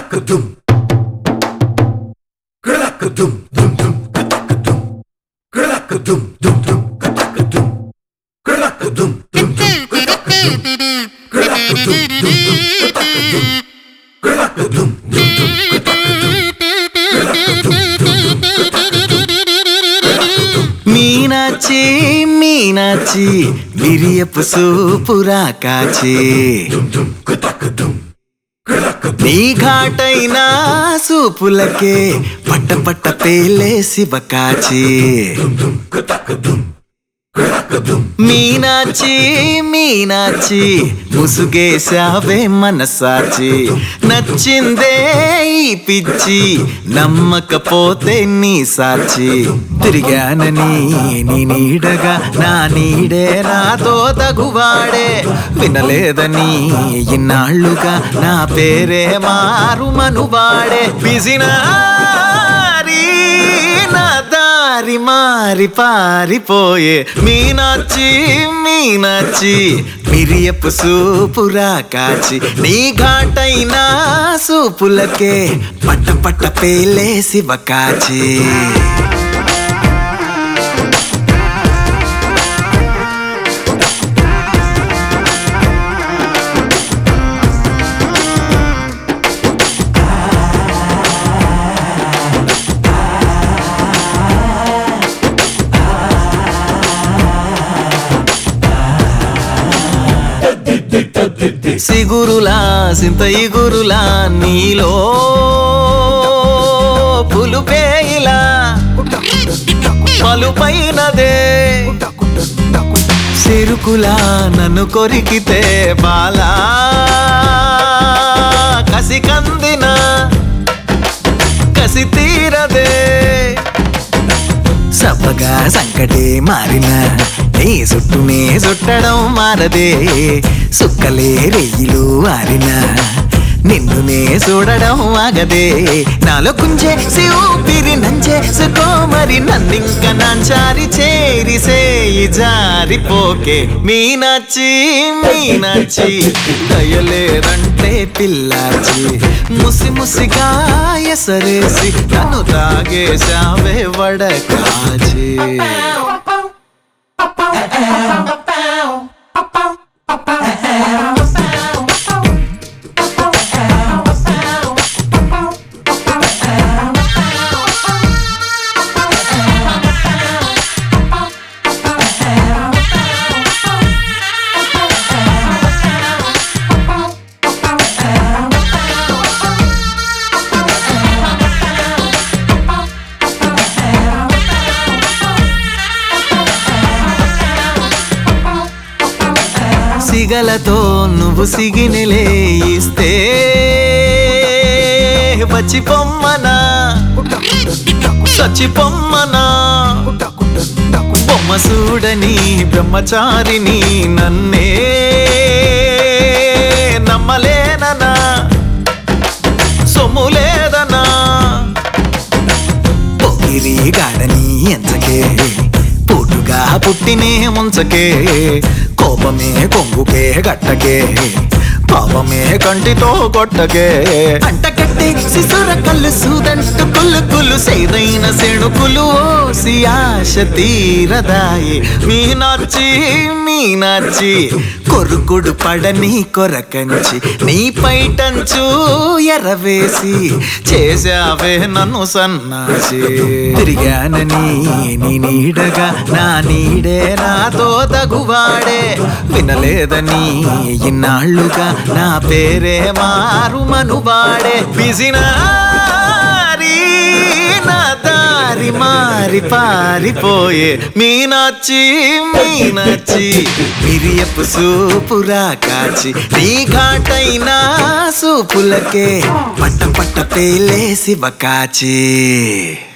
Kradakadum. Kradakadum, dum dum, kadakadum. Kradakadum, dum dum, kadakadum. Kradakadum, dum dum, kadakadum. Kradakadum, dum dum, kadakadum. Kradakadum, dum dum, kadakadum. Kradakadum, dum dum, kadakadum. Kradakadum. Meenachi Meenachi విరియపు సూపురా కాచి Dum dum, kadakadum. Kradakadum. నీ ఘాటైన సూపులకే పట్ట పట్ట పేలే శివకాచి Dum dum, kadakadum. Kradakadum. Meenachi Meenachi ముసుగేశావే మనసాచి నచ్చిందే ఈ పిచ్చి నమ్మకపోతే నీ సాచి తిరిగానని నీ నీడగా నా నీడే నాతో తగువాడే వినలేదని ఇన్నాళ్ళుగా నా పేరే మారు మనువాడే బిజినారీ నా దారి మారి పారిపోయే మీనాచి మీనాచి మిరియపు సూపురా కాచి నీ ఘాటైన సూపులకే పట్ట పట్ట పేలే శివ కాచి సిగురులా సింత ఇగురులా నీలో పులుపేయిలా పలుపైనదే సిరుకులా నన్ను కొరికితే బాలా కసి కందిన కసి తీరదే సబ్బగా సంకటే మారిన నీ చుట్టూనే చుట్టడం మారదే సుక్కలే రెయ్యిలు ఆరిన నిన్నునే చూడడం ఆగదే నాలో కుంజే శివుపిరి నంజే సుకోమరి నన్నింక నాంచారి చేరి సేయి జారిపోకే మీనాచి మీనాచి దయలేరంటే పిల్లాచి ముసి ముసిగా ఎసరేసి నన్ను తాగేశావే వడకాచి సిగలతో నువ్వు సిగినెలే ఇస్తే వచ్చి పొమ్మనా సచి పొమ్మనా బొమ్మ చూడని బ్రహ్మచారిని నన్నే నమ్మలేననా సొమ్ము లేదనా పొగిరి గాడని ఎంచకే పుట్టుగా పుట్టినే ముంచకే కోపమే కొంగుకే గట్టకే పాపమే కంటితో కొట్టకే అంటకట్టి శిశుర కళ్ళు సూదంటు కుళ్ళు కుళ్ళు సేదైన సెణుకులు ఓసి ఆశ తీరదాయి మీనాచి మీనాచి కొరుకుడు పడని కొరకంచి నీ పైటంచు ఎరవేసి చేశావే నన్ను సన్నాసి తిరిగానని నీ నీడగా నా నీడే నాతో తగువాడే వినలేదని ఇన్నాళ్ళుగా నా పేరే మారు మనువాడే బిజినారీ నా దారి మారి పారిపోయే మీనాచి మీనాచి మిరియపు సూపురా కాచి నీ ఘాటైన సూపులకే పట్ట పట్ట పేలే శివ కాచి